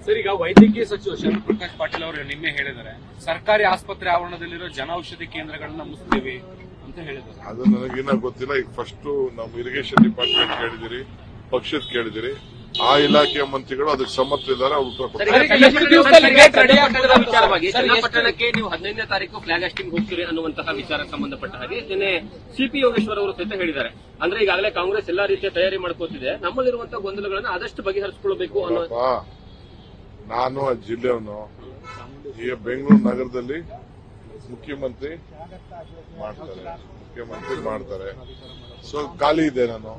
Sir ಈಗ ವೈದ್ಯಕೀಯ ಸಚಿವ ಶರಣ್ ಪ್ರಕಾಶ್ ಪಾಟೀಲ್ ಅವರು ನಿನ್ನೆ ಹೇಳಿದ್ದಾರೆ ಸರ್ಕಾರಿ ಆಸ್ಪತ್ರೆ ಆವರಣದಲ್ಲಿರೋ ಜನೌಷಧಿ ಕೇಂದ್ರಗಳನ್ನ ಮುಚ್ತೀವಿ ಅಂತ ಹೇಳಿದ್ದಾರೆ ಅದು ನನಗಿನ್ನ ಗೊತ್ತಿಲ್ಲ ಈಗ ಫಸ್ಟ್ ನಮ್ಮ ಇರಿಗೇಷನ್ ಡಿಪಾರ್ಟ್ಮೆಂಟ್ ಕೇಳಿದಿರಿ ಪಕ್ಷದ ಕೇಳಿದಿರಿ ಆ ಇಲಾಖೆಯ ಮಂತ್ರಿಗಳು ಅದಕ್ಕೆ ಸಮ್ಮತಿದ್ದಾರೆ ಅವ್ರು ಉತ್ತರ ಸರ್, ಕೊಡ್ತಾರೆ ಈಗ ಎಷ್ಟು ದಿವಸದಲ್ಲಿ gate ready ಕನ್ನಡ ವಿಚಾರವಾಗಿ ಸರ್, ಎಷ್ಟು- ಚನ್ನಪಟ್ಟಣಕ್ಕೆ ನೀವು ಹದಿನೈದನೇ ತಾರೀಕು ಫ್ಲಾಗ್ ಹಾಸ್ಟಿಂಗ್ ಹೋಗ್ತೀರಿ ಅನ್ನುವಂತಹ ವಿಚಾರ ಸಂಬಂಧಪಟ್ಟ ಹಾಗೆ ನಿನ್ನೆ ಸಿಪಿ ಯೋಗೇಶ್ವರ್ ಅವರು ಸಹಿತ ಹೇಳಿದ್ದಾರೆ ಅಂದ್ರೆ ಈಗಾಗಲೇ ಕಾಂಗ್ರೆಸ್ ಎಲ್ಲಾ ರೀತಿಯ ತಯಾರಿ ಮಾಡ್ಕೋತಿದೆ ನಮ್ಮಲ್ಲಿರುವಂತಹ ಗೊಂದಲಗಳನ್ನು ಆದಷ್ಟು ಬಗೆಹರಿಸಿಕೊಳ್ಳಬೇಕು ಅನ್ನೋ ಅಪ್ಪ, ನಾನು ಆ ಜಿಲ್ಲೆಯವನು ಈಗ ಬೆಂಗಳೂರು ನಗರದಲ್ಲಿ ಮುಖ್ಯಮಂತ್ರಿ ಮಾಡ್ತಾರೆ ಮುಖ್ಯಮಂತ್ರಿ ಮಾಡ್ತಾರೆ ಸೊ ಖಾಲಿ ಇದೆ ನಾನು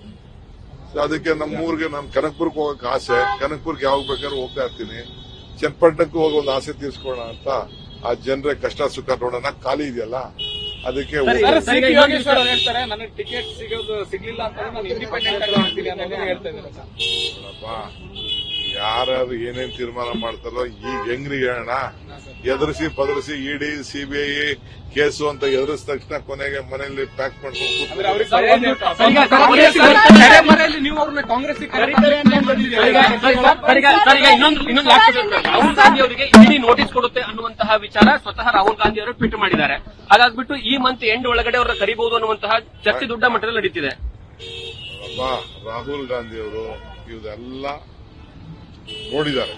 ಸೊ ಅದಕ್ಕೆ ನಮ್ಮ ಊರಿಗೆ ನಾನು ಕನಕಪುರಕ್ಕೆ ಹೋಗಕ್ಕೆ ಆಸೆ ಕನಕಪುರಕ್ಕೆ ಯಾವಾಗ ಬೇಕಾದ್ರೂ ಹೋಗ್ತಾ ಇರ್ತೀನಿ ಚನ್ನಪಟ್ಟಣಕ್ಕೂ ಹೋಗಿ ಒಂದು ಆಸೆ ತೀರ್ಸ್ಕೊಳ್ಳೋಣ ಅಂತ ಆ ಜನರ ಕಷ್ಟ ಸುಖ ನೋಡೋಣ ಖಾಲಿ ಇದೆಯಲ್ಲ ಅದಕ್ಕೆ ಸರಿ, ಹೋಗ್ತಾ ಸರ್, ಸಿ ಪಿ ಯೋಗೇಶ್ವರ್ ಅವ್ರು ಹೇಳ್ತಾರೆ ನನಗೆ ಟಿಕೆಟ್ ಸಿಗೋದು ಸಿಗ್ಲಿಲ್ಲ ಅಂತ ನಾನು ಇಂಡಿಪೆಂಡೆಂಟ್ ಆಗಿ ಮಾಡ್ತೀನಿ ಅನ್ನೋದನ್ನ ಹೇಳ್ತಾ ಇದ್ದಾರೆ ಸರ್. ನೋಡಪ್ಪ ಯಾರ್ಯಾರು ಏನೇನ್ ತೀರ್ಮಾನ ಮಾಡ್ತಾರೋ ಈಗ ಹೆಂಗ್ರಿ ಹೇಳೋಣ ಎದುರಿಸಿ ಪದರಿಸಿ ಇಡಿ ಸಿಬಿಐ ಕೇಸು ಅಂತ ಎದುರಿಸಿದ ತಕ್ಷಣ ಕೊನೆಗೆ ಮನೆಯಲ್ಲಿ ಪ್ಯಾಕ್ ಮಾಡ್ಕೊಂಡು ಅಂದ್ರೆ ಅವ್ರಿಗೆ ಕೂತ್ಕೊಂಡು ಭಯ ನೀವು- ಸರ್, ಈಗ ಕಾಂಗ್ರೆಸ್ ಕಾಂಗ್ರೆಸ್ ತೆರೆ ಮರೆಯಲ್ಲಿ ನೀವು ಅವ್ರನ್ನ ಕಾಂಗ್ರೆಸ್ ಕರೀತಾರೆ ಅಂತ ಬಂದಿದ್ದೀರಿ. ಸರ್, ಈಗ- ಸರ್, ಈಗ- ಸರ್, ಈಗ- ಸರ್, ಈಗ ಇನ್ನೊಂದು ಇನ್ನೊಂದು ಆಗ್ತದೆ ಸರ್. ರಾಹುಲ್ ಗಾಂಧಿ ಅವರಿಗೆ ಇಡಿ ನೋಟಿಸ್ ಕೊಡುತ್ತೆ ಅನ್ನುವಂತಹ ವಿಚಾರ ಸ್ವತಃ ರಾಹುಲ್ ಗಾಂಧಿ ಅವರು ಟ್ವೀಟ್ ಮಾಡಿದ್ದಾರೆ ಹಾಗಾಗ್ಬಿಟ್ಟು ಈ ಮಂತ್ ಎಂಡ್ ಒಳಗಡೆ ಅವರ ಕರಿಬಹುದು ಅನ್ನುವಂತಹ ಚರ್ಚೆ ದೊಡ್ಡ ಮಟ್ಟದಲ್ಲಿ ನಡೀತಿದೆ ಅಪ್ಪ ರಾಹುಲ್ ಗಾಂಧಿ ಅವರು ಇವೆಲ್ಲ ನೋಡಿದ್ದಾರೆ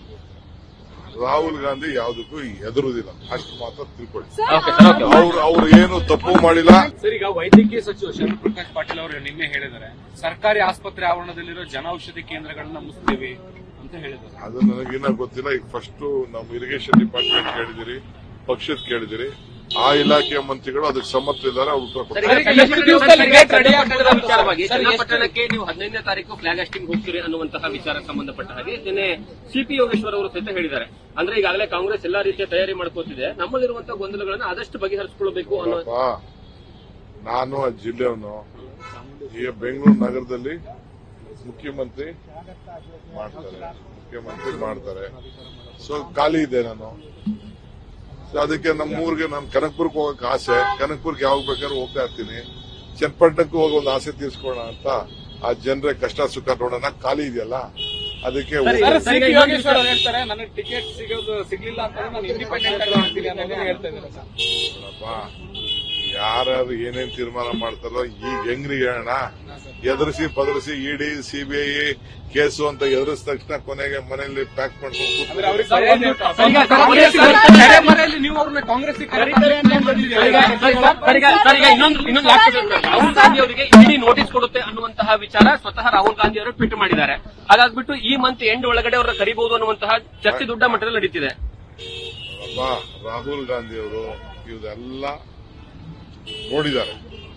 ರಾಹುಲ್ ಗಾಂಧಿ ಯಾವುದಕ್ಕೂ ಎದುರುದಿಲ್ಲ ಅಷ್ಟು ಮಾತ್ರ ತಿಳ್ಕೊಳ್ಳಿ ಓಕೆ ಸರ್ ಓಕೆ ಅವ್ರು ಅವ್ರು ಏನು ತಪ್ಪು ಮಾಡಿಲ್ಲ ಸರ್ ಈಗ ವೈದ್ಯಕೀಯ ಸಚಿವ ಶರಣ್ ಪ್ರಕಾಶ್ ಪಾಟೀಲ್ ಅವರು ನಿನ್ನೆ ಹೇಳಿದ್ದಾರೆ ಸರ್ಕಾರಿ ಆಸ್ಪತ್ರೆ ಆವರಣದಲ್ಲಿರೋ ಜನೌಷಧಿ ಕೇಂದ್ರಗಳನ್ನ ಮುಚ್ತೀವಿ ಅಂತ ಹೇಳಿದ್ದಾರೆ ಅದು ನನಗಿನ್ನ ಗೊತ್ತಿಲ್ಲ ಈಗ ಫಸ್ಟ್ ನಮ್ಮ ಇರಿಗೇಷನ್ ಡಿಪಾರ್ಟ್ಮೆಂಟ್ ಕೇಳಿದಿರಿ ಪಕ್ಷದ ಕೇಳಿದಿರಿ ಆ ಇಲಾಖೆಯ ಮಂತ್ರಿಗಳು ಅದಕ್ಕೆ ಸಮ್ಮತಿದ್ದಾರೆ ಅವ್ರು ಉತ್ತರ ಸರ್, ಕೊಡ್ತಾರೆ ಈಗ ಎಷ್ಟು ದಿವಸದಲ್ಲಿ gate ready ಕನ್ನಡ ವಿಚಾರವಾಗಿ ಸರ್, ಎಷ್ಟು- ಚನ್ನಪಟ್ಟಣಕ್ಕೆ ನೀವು ಹದಿನೈದನೇ ತಾರೀಕು ಫ್ಲಾಗ್ ಹಾಸ್ಟಿಂಗ್ ಹೋಗ್ತೀರಿ ಅನ್ನುವಂತಹ ವಿಚಾರ ಸಂಬಂಧಪಟ್ಟ ಹಾಗೆ ನಿನ್ನೆ ಸಿಪಿ ಯೋಗೇಶ್ವರ್ ಅವರು ಸಹಿತ ಹೇಳಿದ್ದಾರೆ ಅಂದ್ರೆ ಈಗಾಗಲೇ ಕಾಂಗ್ರೆಸ್ ಎಲ್ಲಾ ರೀತಿಯ ತಯಾರಿ ಮಾಡ್ಕೋತಿದೆ ನಮ್ಮಲ್ಲಿರುವಂತಹ ಗೊಂದಲಗಳನ್ನು ಆದಷ್ಟು ಬಗೆಹರಿಸಿಕೊಳ್ಳಬೇಕು ಅನ್ನೋ ಅಪ್ಪ, ನಾನು ಆ ಜಿಲ್ಲೆಯವನು ಈಗ ಬೆಂಗಳೂರು ನಗರದಲ್ಲಿ ಮುಖ್ಯಮಂತ್ರಿ ಮಾಡ್ತಾರೆ ಮುಖ್ಯಮಂತ್ರಿ ಮಾಡ್ತಾರೆ ಸೊ ಖಾಲಿ ಇದೆ ನಾನು ಸೊ ಅದಕ್ಕೆ ನಮ್ಮ ಊರಿಗೆ ನಾನು ಕನಕಪುರಕ್ಕೆ ಹೋಗಕ್ಕೆ ಆಸೆ ಕನಕಪುರಕ್ಕೆ ಯಾವಾಗ ಬೇಕಾದ್ರೂ ಹೋಗ್ತಾ ಇರ್ತೀನಿ ಚನ್ನಪಟ್ಟಣಕ್ಕೂ ಹೋಗಿ ಒಂದು ಆಸೆ ತೀರ್ಸ್ಕೊಳ್ಳೋಣ ಅಂತ ಆ ಜನರ ಕಷ್ಟ ಸುಖ ನೋಡೋಣ ಖಾಲಿ ಇದೆಯಲ್ಲ ಅದಕ್ಕೆ ಸರಿ, ಹೋಗ್ತಾ ಸರ್, ಸಿ ಪಿ ಯೋಗೇಶ್ವರ್ ಅವ್ರು ಹೇಳ್ತಾರೆ ನನಗೆ ಟಿಕೆಟ್ ಸಿಗೋದು ಸಿಗ್ಲಿಲ್ಲ ಅಂತ ನಾನು ಇಂಡಿಪೆಂಡೆಂಟ್ ಆಗಿ ಮಾಡ್ತೀನಿ ಅನ್ನೋದನ್ನ ಹೇಳ್ತಾ ಇದ್ದಾರೆ ಸರ್. ನೋಡಪ್ಪ ಯಾರ್ಯಾರು ಏನೇನ್ ತೀರ್ಮಾನ ಮಾಡ್ತಾರೋ ಈಗ ಹೆಂಗ್ರಿ ಹೇಳೋಣ ಎದುರಿಸಿ ಪದರಿಸಿ ಇಡಿ ಸಿಬಿಐ ಕೇಸು ಅಂತ ಎದುರಿಸಿದ ತಕ್ಷಣ ಕೊನೆಗೆ ಮನೆಯಲ್ಲಿ ಪ್ಯಾಕ್ ಮಾಡ್ಕೊಂಡು ಅಂದ್ರೆ ಕೂತ್ಕೊಂಡು ಅವ್ರಿಗೆ ಭಯ ನೀವು- ಸರ್, ಈಗ ಕಾಂಗ್ರೆಸ್ ಕಾಂಗ್ರೆಸ್ ತೆರೆ ಮರೆಯಲ್ಲಿ ನೀವು ಅವ್ರನ್ನ ಕಾಂಗ್ರೆಸ್ ಕರೀತಾರೆ ಅಂತ ಬಂದಿದ್ದೀರಿ. ಸರ್, ಈಗ- ಸರ್, ಈಗ- ಸರ್, ಈಗ ಇನ್ನೊಂದು ಇನ್ನೊಂದು ಆಗ್ತದೆ ಸರ್. ರಾಹುಲ್ ಗಾಂಧಿ ಅವರಿಗೆ ಇಡಿ ನೋಟಿಸ್ ಕೊಡುತ್ತೆ ಅನ್ನುವಂತಹ ವಿಚಾರ ಸ್ವತಃ ರಾಹುಲ್ ಗಾಂಧಿ ಅವರು ಟ್ವೀಟ್ ಮಾಡಿದ್ದಾರೆ ಹಾಗಾಗ್ಬಿಟ್ಟು ಈ ಮಂತ್ ಎಂಡ್ ಒಳಗಡೆ ಅವರ ಕರಿಬಹುದು ಅನ್ನುವಂತಹ ಚರ್ಚೆ ದೊಡ್ಡ ಮಟ್ಟದಲ್ಲಿ ನಡೀತಿದೆ ಅಪ್ಪ, ರಾಹುಲ್ ಗಾಂಧಿ ಅವರು ಇವೆಲ್ಲ ನೋಡಿದ್ದಾರೆ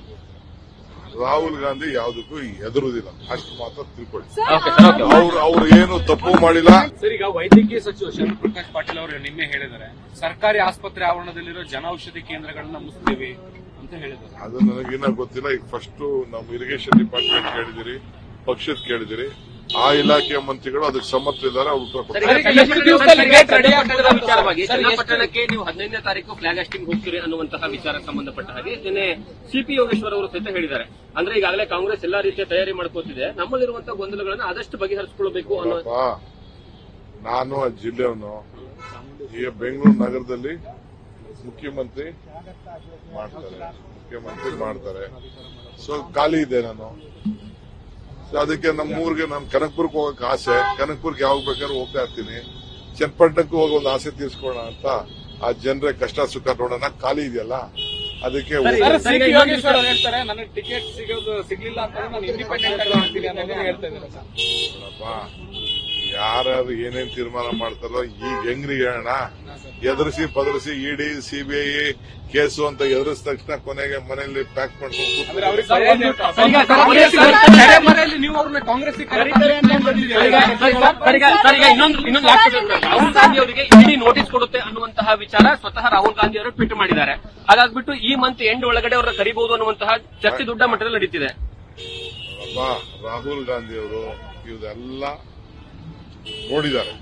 ರಾಹುಲ್ ಗಾಂಧಿ ಯಾವುದಕ್ಕೂ ಎದುರುದಿಲ್ಲ ಅಷ್ಟು ಮಾತ್ರ ತಿಳ್ಕೊಳ್ಳಿ ಓಕೆ ಸರ್ ಓಕೆ ಅವ್ರು ಅವ್ರು ಏನು ತಪ್ಪು ಮಾಡಿಲ್ಲ ಸರ್ ಈಗ ವೈದ್ಯಕೀಯ ಸಚಿವ ಶರಣ್ ಪ್ರಕಾಶ್ ಪಾಟೀಲ್ ಅವರು ನಿನ್ನೆ ಹೇಳಿದ್ದಾರೆ ಸರ್ಕಾರಿ ಆಸ್ಪತ್ರೆ ಆವರಣದಲ್ಲಿರೋ ಜನೌಷಧಿ ಕೇಂದ್ರಗಳನ್ನ ಮುಚ್ತೀವಿ ಅಂತ ಹೇಳಿದ್ದಾರೆ ಅದು ನನಗಿನ್ನ ಗೊತ್ತಿಲ್ಲ ಈಗ ಫಸ್ಟ್ ನಮ್ಮ ಇರಿಗೇಷನ್ ಡಿಪಾರ್ಟ್ಮೆಂಟ್ ಕೇಳಿದಿರಿ ಪಕ್ಷದ ಕೇಳಿದಿರಿ ಆ ಇಲಾಖೆಯ ಮಂತ್ರಿಗಳು ಅದಕ್ಕೆ ಸಮ್ಮತಿದ್ದಾರೆ ಅವ್ರು ಉತ್ತರ ಸರ್, ಕೊಡ್ತಾರೆ ಈಗ ಎಷ್ಟು ದಿವಸದಲ್ಲಿ gate ready ಕನ್ನಡ ವಿಚಾರವಾಗಿ ಸರ್, ಎಷ್ಟು- ಚನ್ನಪಟ್ಟಣಕ್ಕೆ ನೀವು ಹದಿನೈದನೇ ತಾರೀಕು ಫ್ಲಾಗ್ ಹಾಸ್ಟಿಂಗ್ ಹೋಗ್ತೀರಿ ಅನ್ನುವಂತಹ ವಿಚಾರ ಸಂಬಂಧಪಟ್ಟ ಹಾಗೆ ನಿನ್ನೆ ಸಿಪಿ ಯೋಗೇಶ್ವರ್ ಅವರು ಸಹಿತ ಹೇಳಿದ್ದಾರೆ ಅಂದ್ರೆ ಈಗಾಗಲೇ ಕಾಂಗ್ರೆಸ್ ಎಲ್ಲಾ ರೀತಿಯ ತಯಾರಿ ಮಾಡ್ಕೋತಿದೆ ನಮ್ಮಲ್ಲಿರುವಂತಹ ಗೊಂದಲಗಳನ್ನು ಆದಷ್ಟು ಬಗೆಹರಿಸಿಕೊಳ್ಳಬೇಕು ಅನ್ನೋ ಅಪ್ಪ, ನಾನು ಆ ಜಿಲ್ಲೆಯವನು ಈಗ ಬೆಂಗಳೂರು ನಗರದಲ್ಲಿ ಮುಖ್ಯಮಂತ್ರಿ ಮಾಡ್ತಾರೆ ಮುಖ್ಯಮಂತ್ರಿ ಮಾಡ್ತಾರೆ ಸೊ ಖಾಲಿ ಇದೆ ನಾನು ಸೊ ಅದಕ್ಕೆ ನಮ್ಮ ಊರಿಗೆ ನಾನು ಕನಕಪುರಕ್ಕೆ ಹೋಗಕ್ಕೆ ಆಸೆ ಕನಕಪುರಕ್ಕೆ ಯಾವಾಗ ಬೇಕಾದ್ರೂ ಹೋಗ್ತಾ ಇರ್ತೀನಿ ಚನ್ನಪಟ್ಟಣಕ್ಕೂ ಹೋಗಿ ಒಂದು ಆಸೆ ತೀರ್ಸ್ಕೊಳ್ಳೋಣ ಅಂತ ಆ ಜನರ ಕಷ್ಟ ಸುಖ ನೋಡೋಣ ಖಾಲಿ ಇದೆಯಲ್ಲ ಅದಕ್ಕೆ ಸರಿ, ಹೋಗ್ತಾ ಸರ್, ಸಿ ಪಿ ಯೋಗೇಶ್ವರ್ ಅವ್ರು ಹೇಳ್ತಾರೆ ನನಗೆ ಟಿಕೆಟ್ ಸಿಗೋದು ಸಿಗ್ಲಿಲ್ಲ ಅಂತ ನಾನು ಇಂಡಿಪೆಂಡೆಂಟ್ ಆಗಿ ಮಾಡ್ತೀನಿ ಅನ್ನೋದನ್ನ ಹೇಳ್ತಾ ಇದ್ದಾರೆ ಸರ್. ನೋಡಪ್ಪ, ಯಾರ್ಯಾರು ಏನೇನ್ ತೀರ್ಮಾನ ಮಾಡ್ತಾರೋ ಈಗ ಹೆಂಗ್ರಿ ಹೇಳೋಣ ಎದುರಿಸಿ ಪದರಿಸಿ ಇಡಿ ಸಿಬಿಐ ಕೇಸು ಅಂತ ಎದುರಿಸಿದ ತಕ್ಷಣ ಕೊನೆಗೆ ಮನೆಯಲ್ಲಿ ಪ್ಯಾಕ್ ಮಾಡ್ಕೊಂಡು ಅಂದ್ರೆ ಅವ್ರಿಗೆ ಕೂತ್ಕೊಂಡು ಭಯ ನೀವು- ಸರ್, ಈಗ ಕಾಂಗ್ರೆಸ್ ಕಾಂಗ್ರೆಸ್ ತೆರೆ ಮರೆಯಲ್ಲಿ ನೀವು ಅವ್ರನ್ನ ಕಾಂಗ್ರೆಸ್ ಕರೀತಾರೆ ಅಂತ ಬಂದಿದ್ದೀರಿ. ಸರ್, ಈಗ- ಸರ್, ಈಗ- ಸರ್, ಈಗ ಇನ್ನೊಂದು ಇನ್ನೊಂದು ಆಗ್ತದೆ ಸರ್. ರಾಹುಲ್ ಗಾಂಧಿ ಅವರಿಗೆ ಇಡಿ ನೋಟಿಸ್ ಕೊಡುತ್ತೆ ಅನ್ನುವಂತಹ ವಿಚಾರ ಸ್ವತಃ ರಾಹುಲ್ ಗಾಂಧಿ ಅವರು ಟ್ವೀಟ್ ಮಾಡಿದ್ದಾರೆ ಹಾಗಾಗ್ಬಿಟ್ಟು ಈ ಮಂತ್ ಎಂಡ್ ಒಳಗಡೆ ಅವರ ಕರಿಬಹುದು ಅನ್ನುವಂತಹ ಚರ್ಚೆ ದೊಡ್ಡ ಮಟ್ಟದಲ್ಲಿ ನಡೀತಿದೆ ಅಪ್ಪ, ರಾಹುಲ್ ಗಾಂಧಿ ಅವರು ಇವೆಲ್ಲ ನೋಡಿದ್ದಾರೆ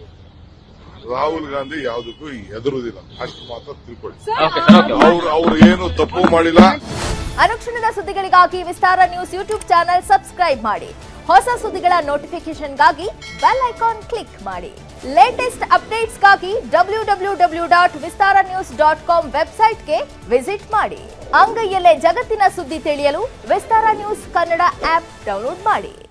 ರಾಹುಲ್ ಗಾಂಧಿ ಯಾವುದಕ್ಕೂ ಎದುರುದಿಲ್ಲ ಅಷ್ಟು ಮಾತ್ರ ತಿಳ್ಕೊಳ್ಳಿ ಓಕೆ ಸರ್ ಓಕೆ ಅವ್ರು ಅವ್ರು ಏನು ತಪ್ಪು ಮಾಡಿಲ್ಲ ಅನುಕ್ಷಣದ ಸುದ್ದಿಗಳಿಗಾಗಿ Vistara news YouTube channel subscribe ಮಾಡಿ ಹೊಸ ಸುದ್ದಿಗಳ ನೋಟಿಫಿಕೇಶನ್ಗಾಗಿ ಬೆಲ್ ಐಕಾನ್ ಕ್ಲಿಕ್ ಮಾಡಿ ಲೇಟೆಸ್ಟ್ ಅಪ್ಡೇಟ್ಸ್ಗಾಗಿ W W W dot Vistara news dot com ವೆಬ್ಸೈಟ್ಗೆ ವಿಸಿಟ್ ಮಾಡಿ ಅಂಗೈಯಲ್ಲೇ ಜಗತ್ತಿನ ಸುದ್ದಿ ತಿಳಿಯಲು Vistara news Kannada app download ಮಾಡಿ